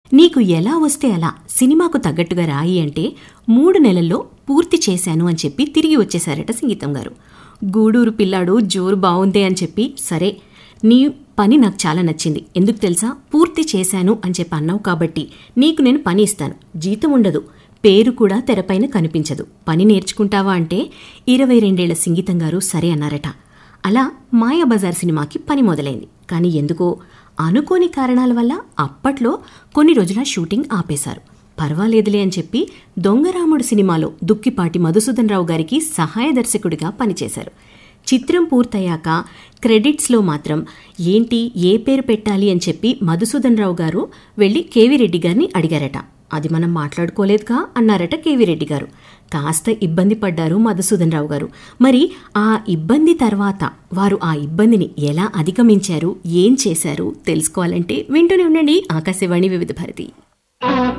నీకు ఎలా వస్తే అలా సినిమాకు తగ్గట్టుగా రాయి అంటే మూడు నెలల్లో పూర్తి చేశాను అని చెప్పి తిరిగి వచ్చేశారట సంగీతం గారు గూడూరు పిల్లాడు జోరు బాగుందే అని చెప్పి సరే నీ పని నాకు చాలా నచ్చింది ఎందుకు తెలుసా పూర్తి చేశాను అని చెప్పి అన్నావు కాబట్టి నీకు నేను పని ఇస్తాను జీతం ఉండదు పేరు కూడా తెరపైన కనిపించదు పని నేర్చుకుంటావా అంటే ఇరవై రెండేళ్ల సంగీతం గారు సరే అన్నారట అలా మాయాబజార్ సినిమాకి పని మొదలైంది కానీ ఎందుకో అనుకోని కారణాల వల్ల అప్పట్లో కొన్ని రోజుల షూటింగ్ ఆపేశారు పర్వాలేదులే అని చెప్పి దొంగరాముడు సినిమాలో దుక్కిపాటి మధుసూదన్ రావు గారికి సహాయ దర్శకుడిగా పనిచేశారు చిత్రం పూర్తయ్యాక క్రెడిట్స్లో మాత్రం ఏంటి ఏ పేరు పెట్టాలి అని చెప్పి మధుసూదన్ రావు గారు వెళ్ళి కేవీ రెడ్డి గారిని అడిగారట అది మనం మాట్లాడుకోలేదుగా అన్నారట కేవీ రెడ్డి గారు కాస్త ఇబ్బంది పడ్డారు మధుసూదన్ రావు గారు మరి ఆ ఇబ్బంది తర్వాత వారు ఆ ఇబ్బందిని ఎలా అధిగమించారు ఏం చేశారు తెలుసుకోవాలంటే వింటూనే ఉండండి ఆకాశవాణి వివిధ భారతి